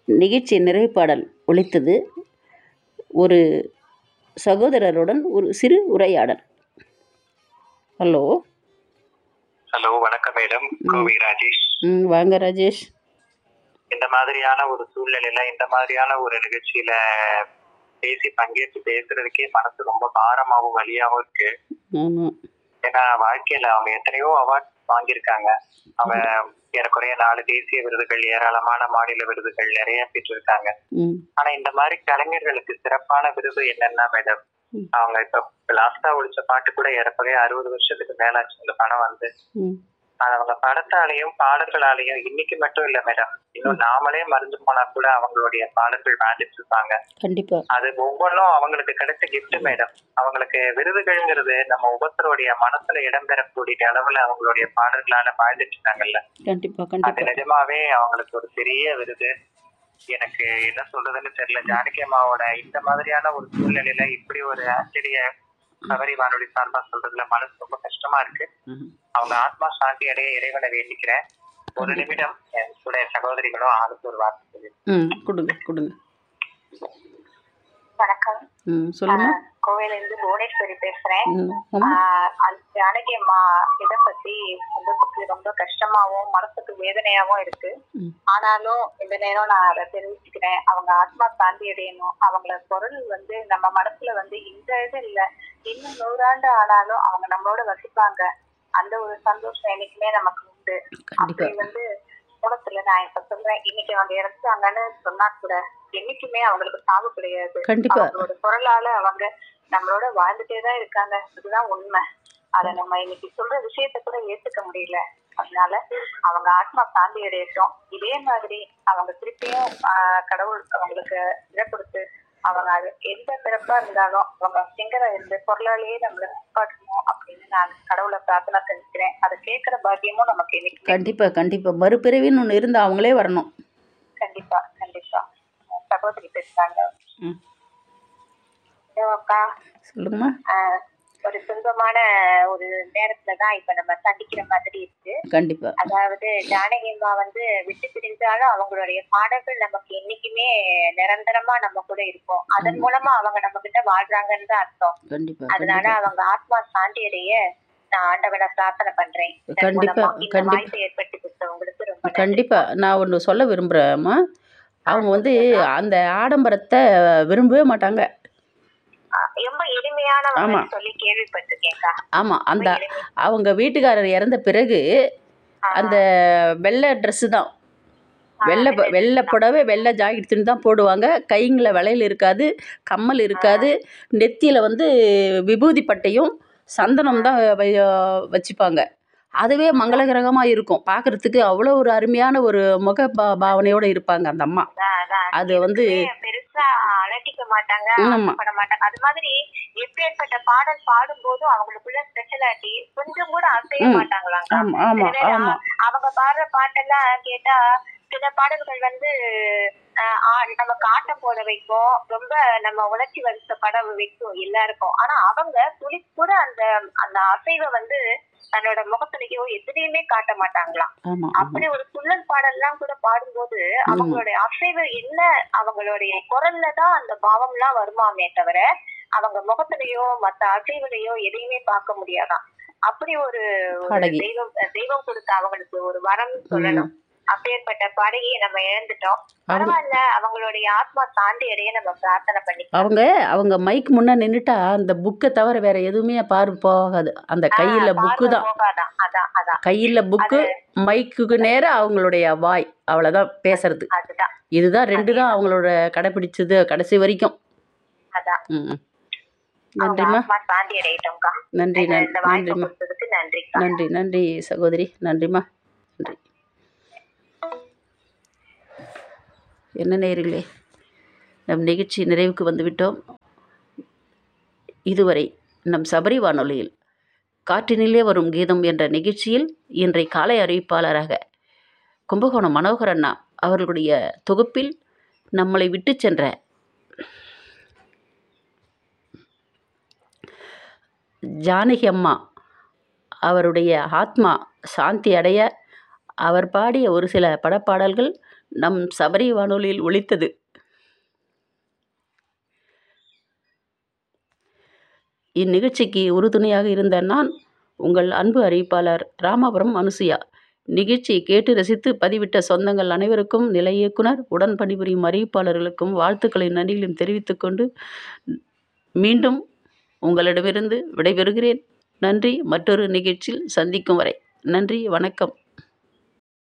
நிகழ்ச்சி நிறைவு பாடல் ஒலித்தது ஒரு சகோதரருடன் ஒரு சிறு உரையாடல் ஹலோ ஹலோ வணக்கம் மேடம் கோவை ராஜேஷ் ம் வாங்க ராஜேஷ் இந்த மாதிரியான ஒரு சூழ்நிலையில இந்த மாதிரியான ஒரு நிகழ்ச்சியில பேசி பங்கேற்று பேசுறதுக்கே மனசு ரொம்ப பாரமாவும் வலியாவும் இருக்கு ஆமாம் ஏன்னா வாழ்க்கையில அவங்க எத்தனையோ அவார்ட் வாங்கியிருக்காங்க அவங்க ஏறக்குறைய நாலு தேசிய விருதுகள் ஏராளமான மாநில விருதுகள் நிறைய பெற்றிருக்காங்க ம் ஆனா இந்த மாதிரி கலைஞர்களுக்கு சிறப்பான விருது என்னன்னா மேடம் ம். அவங்க இப்ப லாஸ்டா ஒழிச்ச பாட்டு கூட ஏறக்குறைய அறுபது வருஷத்துக்கு மேலாச்சு இந்த படம் வந்து ம் அது அவங்க படத்தாலையும் பாடல்களாலையும் இன்னைக்கு மட்டும் இல்ல மேடம் இன்னும் நாமளே மறைஞ்சு போனா கூட அவங்களுடைய பாடல்கள் வாழ்ந்துட்டு இருப்பாங்க கண்டிப்பாக அது ஒவ்வொன்றும் அவங்களுக்கு கிடைச்ச கிஃப்ட் மேடம் அவங்களுக்கு விருதுகள்ங்கிறது நம்ம ஒவ்வொருத்தருடைய மனசுல இடம்பெறக்கூடிய அளவுல அவங்களுடைய பாடல்களால வாழ்ந்துட்டு இருக்காங்கல்ல கண்டிப்பாக அது கண்டிப்பாக நிஜமாவே அவங்களுக்கு ஒரு பெரிய விருது எனக்கு என்ன சொல்றதுன்னு தெரியல ஜானகி அம்மாவோட இந்த மாதிரியான ஒரு சூழ்நிலையில இப்படி ஒரு ஆச்சரிய சபரி வானொலி சார்பா சொல்றதுல மனசு ரொம்ப கஷ்டமா இருக்கு ம் அவங்க ஆத்மா சாந்தி அடைய இறைவனை வேண்டிக்கிறேன் ஒரு நிமிடம் என் கூட என் சகோதரிகளும் ஆளுக்கு ஒரு வார்த்தை சொல்லி ம் கொடுங்க கொடுங்க வணக்கம் ம் சொல்லுங்க கோவையில இருந்து புவனேஸ்வரி பேசுறேன் ம் ஆமாம் ஆஹ் அந்த ஜானகி அம்மா இதை பத்தி சொல்றதுக்கு ரொம்ப கஷ்டமாவும் மனசுக்கு வேதனையாவும் இருக்கு ம். ஆனாலும் இந்த நேரம் நான் அதை தெரிவிச்சுக்கிறேன் அவங்க ஆத்மா சாந்தி அடையணும் அவங்கள குரல் வந்து நம்ம மனசுல வந்து இந்த இது இல்ல இன்னும் நூறாண்டு ஆனாலும் அவங்க நம்மளோட வசிப்பாங்க அந்த ஒரு சந்தோஷம் என்னைக்குமே நமக்கு உண்டு அப்படி கண்டிப்பாக வந்து குணத்துல நான் இப்ப சொல்றேன் இன்னைக்கு அவங்க இறந்தாங்கன்னு சொன்னா கூட என்னைக்குமே அவங்களுக்கு சாவு கிடையாது கண்டிப்பாக அவங்களோட குரலால அவங்க நம்மளோட வாழ்ந்துட்டே தான் இருக்காங்க இதுதான் உண்மை அத நம்ம இன்னைக்கு சொல்ற விஷயத்த கூட ஏத்துக்க முடியல அதனால அவங்க ஆத்மா சாந்தி அடையட்டும் இதே மாதிரி அவங்க திருப்பியும் ஆஹ், கடவுள் அவங்களுக்கு இதை கொடுத்து அவங்க அது எந்த பிறப்பா இருந்தாலும் அவங்க சிங்கரா இருந்து பொருளாலேயே நம்மள காட்டணும் அப்படின்னு நான் கடவுளை பிரார்த்தனை செஞ்சுக்கிறேன் அதை கேட்கிற பாக்கியமும் நமக்கு இன்னைக்கு கண்டிப்பாக கண்டிப்பாக மறுபிறவின்னு ஒன்று இருந்தால் அவங்களே வரணும் கண்டிப்பா கண்டிப்பா சகோதரி பேசுறாங்க ம் ஐயோ அக்கா சொல்லுங்கம்மா ஆஹ் ஒரு துன்பமான ஒரு நேரத்துல தான் இப்ப நம்ம சந்திக்கிற மாதிரி இருக்கு கண்டிப்பாக அதாவது ஜானகி அம்மா வந்து விட்டு பிரிஞ்சாலும் அவங்களுடைய பாடல்கள் நமக்கு என்னைக்குமே நிரந்தரமா நம்ம கூட இருக்கும் அதன் மூலமா அவங்க நம்ம கிட்ட வாழ்றாங்கன்னு தான் அர்த்தம் கண்டிப்பாக அதனால கண்டிப்பாக அவங்க ஆத்மா சாந்தி அடைய நான் ஆண்டவனை பிரார்த்தனை பண்றேன் இதன் கண்டிப்பா, மூலமா இந்த கண்டிப்பா. வாய்ப்பை ஏற்படுத்தி கொடுத்தவங்களுக்கு ரொம்ப நன்றி. கண்டிப்பாக நான் ஒன்று சொல்ல விரும்புகிறேம்மா அவங்க வந்து அந்த ஆடம்பரத்தை விரும்பவே மாட்டாங்க ஆஹ் ரொம்ப எளிமையானவங்க ஆமா. சொல்லி கேள்விப்பட்டிருக்கேன்க்கா ஆமாம் அந்த ரொம்ப எளிமை. அவங்க வீட்டுக்காரர் இறந்த பிறகு அந்த வெள்ளை ட்ரெஸ்ஸு தான் வெள்ளை ப- வெள்ளை புடவை வெள்ளை ஜாக்கெட் துணி தான் போடுவாங்க கைங்கள வளையல் இருக்காது கம்மல் இருக்காது நெத்தியில் வந்து விபூதி பட்டையும் சந்தனம் தான் வ- வச்சுப்பாங்க அதுவே மங்களகரகமாக இருக்கும் பார்க்குறதுக்கு அவ்வளோ ஒரு அருமையான ஒரு முக பா பாவனையோடு இருப்பாங்க அந்த அம்மா அதான், அதான். அது வந்து எதுவுமே பெருசா அலட்டிக்க மாட்டாங்க ஆமா. பண்ண மாட்டாங்க அது மாதிரி எப்பேற்பட்ட பாடல் பாடும் போதும் அவங்களுக்குள்ள ஸ்பெஷாலிட்டி கொஞ்சம் கூட அசைய ம். மாட்டாங்களாங்க ஆமாம் ஆமாம் சில நேரம் ஆமாம் அவங்க பாடுற பாட்டெல்லாம் கேட்டா சில பாடல்கள் வந்து ஆஹ் ஆ- நமக்கு ஆட்டம் போட வைக்கும் ரொம்ப நம்ம உணர்ச்சி வசப்பட வைக்கும் எல்லாருக்கும் ஆனா அவங்க துளி கூட அந்த அந்த அசைவை வந்து தன்னோட முகத்துலயோ எதுலையுமே காட்ட மாட்டாங்களாம் ஆமாம் ஆமாம் அப்படி ஒரு துள்ளல் பாடல்லாம் கூட பாடும்போது அவங்களுடைய அசைவு என்ன அவங்களுடைய குரல்ல தான் அந்த பாவம்லாம் வருமாமே தவிர அவங்க முகத்திலயோ மத்த அசைவுலையோ எதையுமே பார்க்க முடியாதாம் அப்படி ஒரு ஒரு பாடகி. தெய்வம் தெய்வம் கொடுத்த அவங்களுக்கு ஒரு வரம் சொல்லணும் அப்பேற்பட்ட பாடகியை நம்ம இழந்துட்டோம் அவங்க பரவாயில்ல அவங்களுடைய ஆத்மா சாந்தி அடைய நம்ம பிரார்த்தனை பண்ணிக்கலாம் அவங்க அவங்க மைக் முன்னே நின்றுட்டா அந்த புக்கை தவிர வேற எதுவுமே பாரு போகாது அந்த கையில் ஆஹ் புக்கு பார்வை தான் போகாதான் அதான் அதான் கையில் புக்கு மைக்குக்கு நேராக அவங்களுடைய வாய் அவ்வளோதான் பேசுறது அதுதான் இதுதான் ரெண்டு தான் அவங்களோட கடைப்பிடிச்சது கடைசி வரைக்கும் அதான் ம் ம். அவங்க நன்றிம்மா ஆத்மா சாந்தி அடையட்டும்க்கா நன்றி இந்த நன்றி வாய்ப்பு நன்றிம்மா கொடுத்ததுக்கு நன்றிக்கா நன்றி நன்றி சகோதரி நன்றிம்மா நன்றி என்ன நேயர்களே நம் நிகழ்ச்சி நிறைவுக்கு வந்துவிட்டோம் இதுவரை நம் சபரி வானொலியில் காற்றினிலே வரும் கீதம் என்ற நிகழ்ச்சியில் இன்றை காலை அறிவிப்பாளராக கும்பகோணம் மனோகர் அண்ணா அவர்களுடைய தொகுப்பில் நம்மளை விட்டு சென்ற ஜானகி அம்மா அவருடைய ஆத்மா சாந்தி அடைய அவர் பாடிய ஒரு சில படப்பாடல்கள் நம் சபரி வானொலியில் ஒலித்தது இந்நிகழ்ச்சிக்கு உறுதுணையாக இருந்த நான் உங்கள் அன்பு அறிவிப்பாளர் ராமாபுரம் அனுசுயா நிகழ்ச்சியை கேட்டு ரசித்து பதிவிட்ட சொந்தங்கள் அனைவருக்கும் நிலை இயக்குனர் உடன் பணிபுரியும் அறிவிப்பாளர்களுக்கும் வாழ்த்துக்களையும் நன்றிகளையும் தெரிவித்துக்கொண்டு மீண்டும் உங்களிடமிருந்து விடைபெறுகிறேன் நன்றி மற்றொரு நிகழ்ச்சியில் சந்திக்கும் வரை நன்றி வணக்கம்